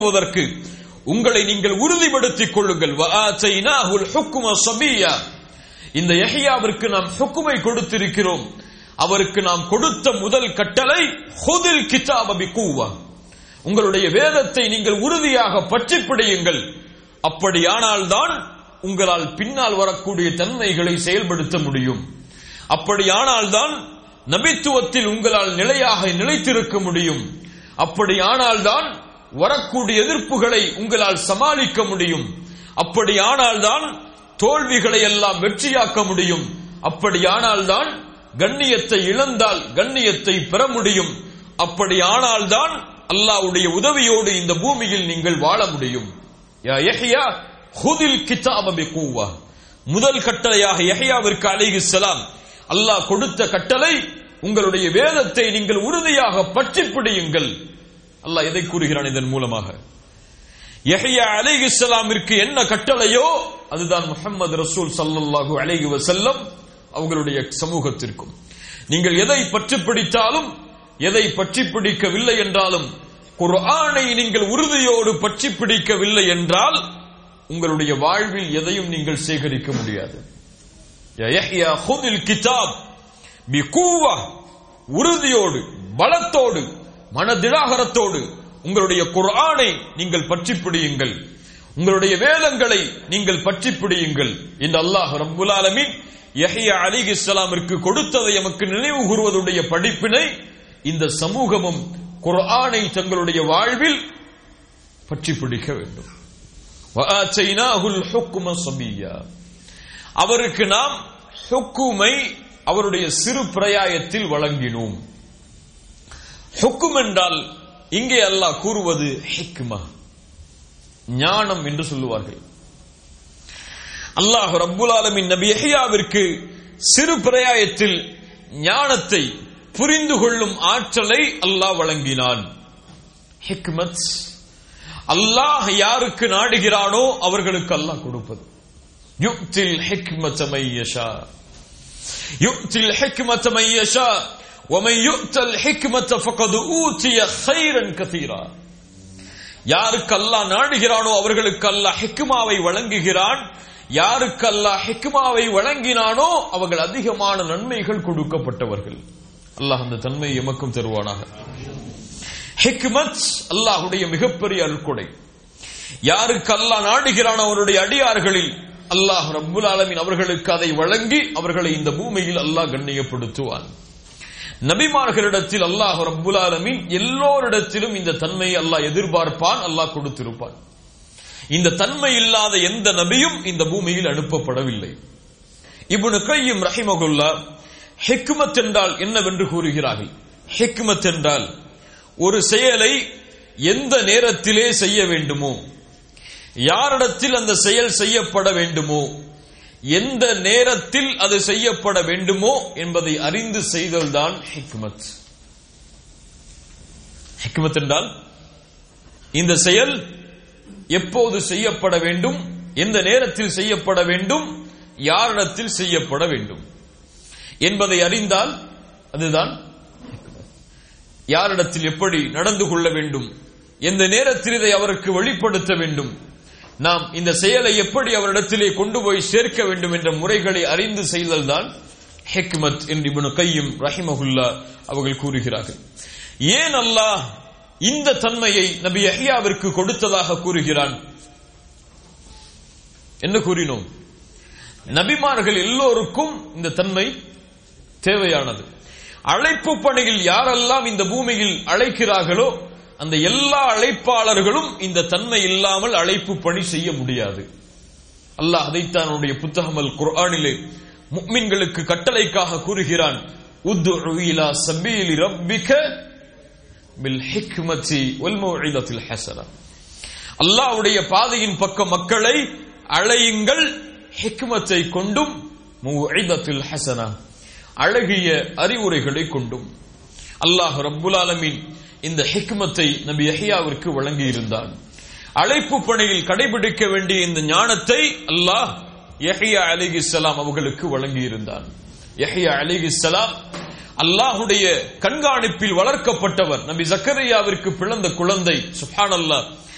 போவதற்கு உங்களை நீங்கள் உறுதிப்படுத்திக் கொள்ளுங்கள் வஆத்தைனாஹுல் ஹுக்ம சபிய்யா இந்த யஹ்யாவிற்கு நாம் ஹுக்குமை கொடுத்திருக்கிறோம் அவருக்கு நாம் கொடுத்த முதல் கட்டளை ஹுதில் கிதாப பிகுவா உங்களுடைய வேதத்தை நீங்கள் உறுதியாக பற்றி பிடியுங்கள் அப்படியானால் தான் உங்களால் பின்னால் வரக்கூடிய தன்மைகளை செயல்படுத்த முடியும் அப்படியானால் தான் நபித்துவத்தில் உங்களால் நிலையாக நிலைத்திருக்க முடியும் அப்படியானால் தான் வரக்கூடிய எதிர்ப்புகளை உங்களால் சமாளிக்க முடியும் அப்படியானால் தான் தோல்விகளை எல்லாம் வெற்றியாக்க முடியும் அப்படியானால் தான் கண்ணியத்தை இழந்தால் கண்ணியத்தை பெற முடியும் அப்படியானால் தான் அல்லாஹ்வுடைய உதவியோடு இந்த பூமியில் நீங்கள் வாழ முடியும் யா யஹ்யா ஹுதில் கிதாப பிகுவா முதல் கட்டளையாக யஹ்யாவிற்கு அலைஹிஸ்ஸலாம் அல்லாஹ் கொடுத்த கட்டளை உங்களுடைய வேதத்தை நீங்கள் உறுதியாக பற்றி பிடியுங்கள் அல்லாஹ் எதை கூறுகிறான் இதன் மூலமாக யஹ்யா அலைஹிஸ்ஸலாமிற்கு என்ன கட்டளையோ அதுதான் முஹம்மது ரசூல் ஸல்லல்லாஹு அலைஹி வஸல்லம் அவங்களுடைய சமூகத்திற்கும் நீங்கள் எதை பற்றி பிடித்தாலும் எதை பற்றி பிடிக்கவில்லை என்றாலும் குர்ஆனை நீங்கள் உறுதியோடு பற்றி பிடிக்கவில்லை என்றால் உங்களுடைய வாழ்வில் எதையும் நீங்கள் சேகரிக்க முடியாது யா யஹ்யா ஹுதில் கிதாப் பிகுவா உறுதியோடு பலத்தோடு மனதிடாகரத்தோடு உங்களுடைய குர்ஆனை நீங்கள் பற்றி பிடியுங்கள் உங்களுடைய வேதங்களை நீங்கள் பற்றி பிடியுங்கள் என்று அல்லாஹ் ரப்புல் ஆலமீன் யஹ்யா அலிஹிஸ்ஸலாமிற்கு கொடுத்ததை எமக்கு நினைவு கூறுவதுடைய படிப்பினை இந்த சமூகமும் குர்ஆனை தங்களுடைய வாழ்வில் பற்றி பிடிக்க வேண்டும் வஆத்தைனாஹுல் ஹுக்ம சபிய்யா அவருக்கு நாம் ஹுக்குமை அவருடைய சிறு பிரயாயத்தில் வழங்கினோம் ஹுக்கும் என்றால் இங்கே அல்லாஹ் கூறுவது ஹிக்மா ஞானம் என்று சொல்லுவார்கள் அல்லாஹ் ரப்புல் ஆலமின் நபி யஹ்யாவிற்கு சிறு பிரயாயத்தில் ஞானத்தை புரிந்து கொள்ளும் ஆற்றலை அல்லாஹ் வழங்கினான் ஹிக்மத் அல்லாஹ் யாருக்கு நாடுகிறானோ அவர்களுக்கு அல்லாஹ் கொடுப்பது யுக்தில் ஹிக்மத மையஷா யுக்தில் ஹிக்மத மையஷா ومن يؤت الحكمة فقد أوتي خيرا كثيرا யாருக்கு அல்லாஹ் நாடுகிறானோ அவர்களுக்கு அல்லாஹ் ஹிக்மாவை வழங்குகிறான் யாருக்கு அல்லாஹ் ஹிக்மாவை வழங்கினானோ அவர்கள் அதிகமான நன்மைகள் கொடுக்கப்பட்டவர்கள் அல்லாஹ் அந்த தன்மை எமக்கும் தருவானாக ஹிக்மத் அல்லாஹுடைய மிகப்பெரிய அருள்கொடை யாருக்கு அல்லாஹ் நாடுகிறானோ அவருடைய அடியார்களில் அல்லாஹ் ரப்புல் ஆலமீன் அவர்களுக்கு அதை வழங்கி அவர்களை இந்த பூமியில் அல்லாஹ் கண்ணியப்படுத்துவான் நபிமார்களிடத்தில் அல்லாஹ் ரப்புல் ஆலமீன் எல்லோரிடத்திலும் இந்த தன்மையை அல்லாஹ் எதிர்பார்ப்பான் அல்லாஹ் கொடுத்திருப்பான் இந்த தன்மை இல்லாத எந்த நபியும் இந்த பூமியில் அனுப்பப்படவில்லை இப்னு கையும் ரஹிமகுல்லா ஹிக்மத் என்றால் என்னவென்று கூறுகிறார்கள் ஹிக்மத் என்றால் ஒரு செயலை எந்த நேரத்திலே செய்ய வேண்டுமோ யாரிடத்தில் அந்த செயல் செய்யப்பட வேண்டுமோ எந்த நேரத்தில் அது செய்யப்பட வேண்டுமோ என்பதை அறிந்து செய்தல்தான் ஹிக்மத் ஹிக்மத் என்றால் இந்த செயல் எப்போது செய்யப்பட வேண்டும் எந்த நேரத்தில் செய்யப்பட வேண்டும் யாரிடத்தில் செய்யப்பட வேண்டும் என்பதை அறிந்தால் அதுதான் யாரிடத்தில் எப்படி நடந்து கொள்ள வேண்டும் எந்த நேரத்தில் இதை அவருக்கு வெளிப்படுத்த வேண்டும் நாம் இந்த செயலை எப்படி அவரிடத்திலே கொண்டு போய் சேர்க்க வேண்டும் என்ற முறைகளை அறிந்து செய்தல் தான் ஹெக்மத் என்று இப்னு கையும் ரஹிமகுல்லா அவர்கள் கூறுகிறார்கள் ஏன் அல்லாஹ் இந்த தன்மையை நபி யஹ்யாவிற்கு கொடுத்ததாக கூறுகிறான் என்ன கூறினோம் நபிமார்கள் எல்லோருக்கும் இந்த தன்மை தேவையானது அழைப்பு பணியில் யாரெல்லாம் இந்த பூமியில் அழைக்கிறார்களோ அந்த எல்லா அழைப்பாளர்களும் இந்த தன்மை இல்லாமல் அழைப்பு பணி செய்ய முடியாது அல்லாஹ் அதைத்தான் அவனுடைய புத்தகம் அல் குர்ஆனிலே முக்மின்களுக்கு கட்டளைக்காக கூறுகிறான் உத்உ இலா சபீலி ரப்பிக பில் ஹிக்மதி வல் மௌஇதத்தில் ஹஸனா அல்லாஹ்வுடைய பாதையின் பக்கம் மக்களை அழையுங்கள் ஹிக்மத்தை கொண்டும் மௌஇதத்தில் ஹஸனா அழகிய அறிவுரைகளை கொண்டும் அல்லாஹ் ரப்புல் ஆலமீன் இந்த ஹிக்மத்தை நபி யஹ்யாவிற்கு வழங்கி இருந்தான் அழைப்பு பணியில் கடைபிடிக்க வேண்டிய இந்த ஞானத்தை அல்லாஹ் யஹ்யா அலிஹிஸ்ஸலாம் அவர்களுக்கு வழங்கி இருந்தான் யஹ்யா அலிஹிஸ்ஸலாம் அல்லாஹுடைய கண்காணிப்பில் வளர்க்கப்பட்டவர் நபி ஜக்கரியாவிற்கு பிறந்த குழந்தை சுஹான் அல்லாஹ்